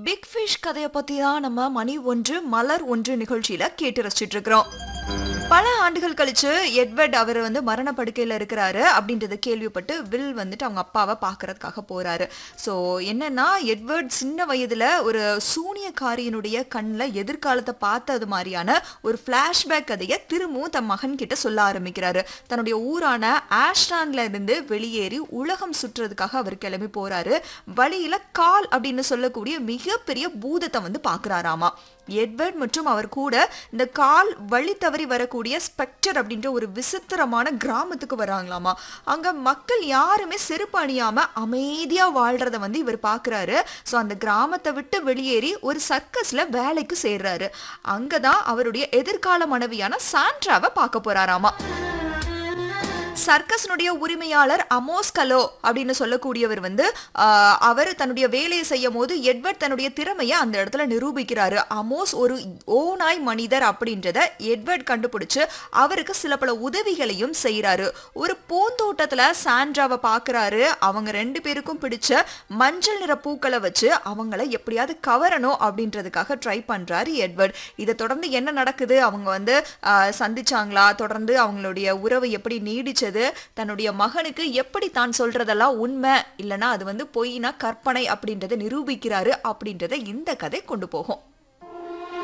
big fish கதையை பத்தி தான் நம்ம மணி ஒன்று மலர் ஒன்று நிகழ்ச்சியில கேட்டு ரசிச்சிட்டு இருக்கிறோம் பல ஆண்டுகள் கழிச்சு எட்வர்ட் அவர் வந்து மரணப்படுக்கையில இருக்கிறாரு அப்படின்றத கேள்விப்பட்டு வில் வந்துட்டு அவங்க அப்பாவை பார்க்கறதுக்காக போறாரு ஸோ என்னன்னா எட்வர்ட் சின்ன வயதுல ஒரு சூனியக்காரியினுடைய கண்ணில் எதிர்காலத்தை பார்த்தது மாதிரியான ஒரு ஃப்ளாஷ்பேக் கதையை திரும்பவும் தன் மகன் கிட்ட சொல்ல ஆரம்பிக்கிறாரு தன்னுடைய ஊரான ஆஷ்டான்ல இருந்து வெளியேறி உலகம் சுற்றுறதுக்காக அவர் கிளம்பி போறாரு வழியில கால் அப்படின்னு சொல்லக்கூடிய மிகப்பெரிய பூதத்தை வந்து பார்க்கறாராமா எட்வர்ட் மற்றும் அவர் கூட இந்த கால் வழி தவறி வரக்கூடிய ஸ்பெக்டர் அப்படின்ற ஒரு விசித்திரமான கிராமத்துக்கு வராங்களாமா அங்க மக்கள் யாருமே செருப்பு அணியாம அமைதியா வாழ்றத வந்து இவர் பார்க்கறாரு ஸோ அந்த கிராமத்தை விட்டு வெளியேறி ஒரு சர்க்கஸ்ல வேலைக்கு சேர்றாரு அங்கதான் அவருடைய எதிர்கால மனைவியான சாண்ட்ராவை பார்க்க போறாராமா சர்க்கஸ்னுடைய உரிமையாளர் அமோஸ் கலோ அப்படின்னு சொல்லக்கூடியவர் வந்து ஆஹ், அவர் தன்னுடைய வேலையை செய்யும் போது எட்வர்ட் தன்னுடைய திறமையை அந்த இடத்துல நிரூபிக்கிறாரு அமோஸ் ஒரு ஓநாய் மனிதர் அப்படின்றத எட்வர்ட் கண்டுபிடிச்சு அவருக்கு சில பல உதவிகளையும் செய்றாரு ஒரு பூந்தோட்டத்துல சாண்ட்ராவை பார்க்கறாரு அவங்க ரெண்டு பேருக்கும் பிடிச்ச மஞ்சள் நிற பூக்களை வச்சு அவங்கள எப்படியாவது கவரணும் அப்படின்றதுக்காக ட்ரை பண்றாரு எட்வர்ட் இதை தொடர்ந்து என்ன நடக்குது அவங்க வந்து ஆஹ், சந்திச்சாங்களா தொடர்ந்து அவங்களுடைய உறவு எப்படி நீடிச்சது தன்னுடைய மகனுக்கு எப்படி தான் சொல்றதெல்லாம் உண்மை இல்லைன்னா அது வந்து பொய்னா கற்பனை அப்படின்றத நிரூபிக்கிறாரு அப்படின்றத இந்த கதை கொண்டு போகும்